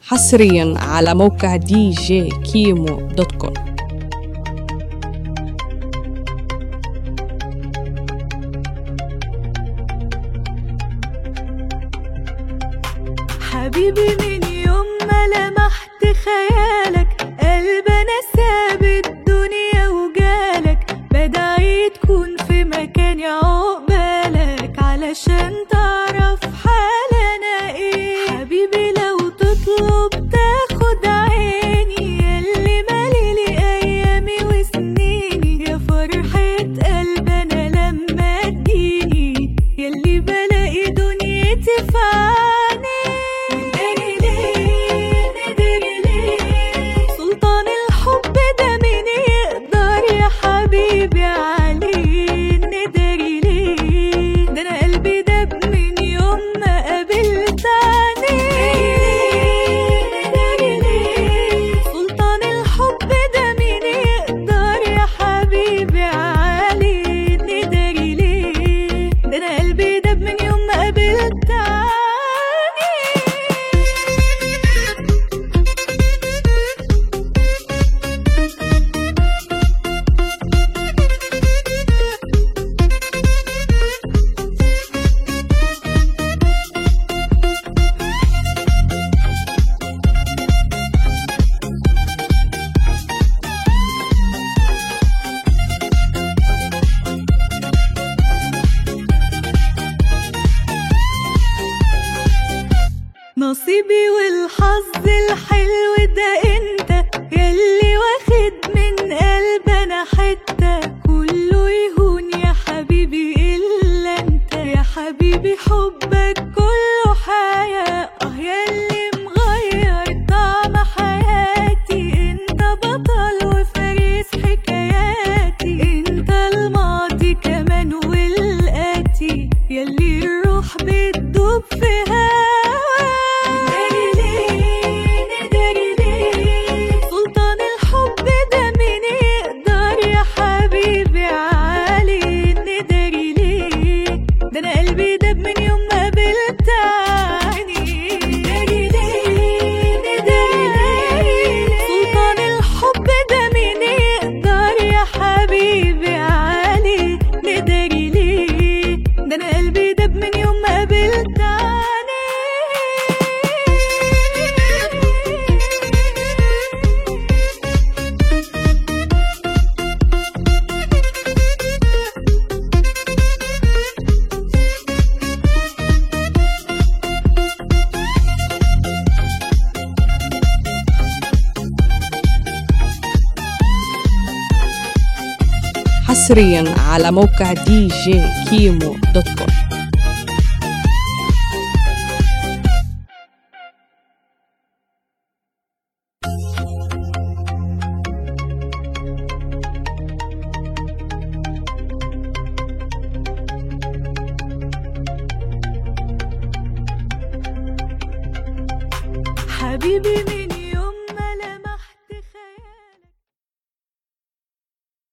حصريا على موقع دي جي كيمو دوت كوم حبيبي من يوم ما لمحت خيالك قلبنا ساب الدنيا وجالك بدعي تكون في مكاني عقبالك علشان تعرف حالنا ايه حبيبي لو تطلب تاخد عيني ياللي مالي ايامي وسنيني يا فرحة قلبنا لما تجيني ياللي بلاقي دنيتي في عينيك نداري ليه نداري ليه سلطان الحب ده مين يقدر يا حبيبي عليه نداري ليه ده انا قلبي دب من يوم ما قابلت عينيك نداري ليه سلطان الحب ده مين يقدر يا حبيبي عليه نداري ليه ده انا قلبي دب من يوم ما قابلت عينيك نصيبي والحظ الحلو ده انت ياللي واخد من قلبنا حتة كله يهون يا حبيبي الا انت يا حبيبي حبك كله حياة اه ياللي مغير طعم حياتي انت بطل وفارس حكاياتي انت الماضي كمان والآتي ياللي الروح بتدوب في هواك نداري ليه نداري ليه سلطان الحب ده مين يقدر يا حبيبي عليه نداري ليه ده انا قلبي دب من يوم ما قابلت عيني نداري ليه نداري ليه سلطان الحب ده مين يقدر يا حبيبي عليه نداري ليه ده انا قلبي دب من يوم ما قابلت عينيك حصريا على موقع دي جي كيمو دوت كوم حبيبي من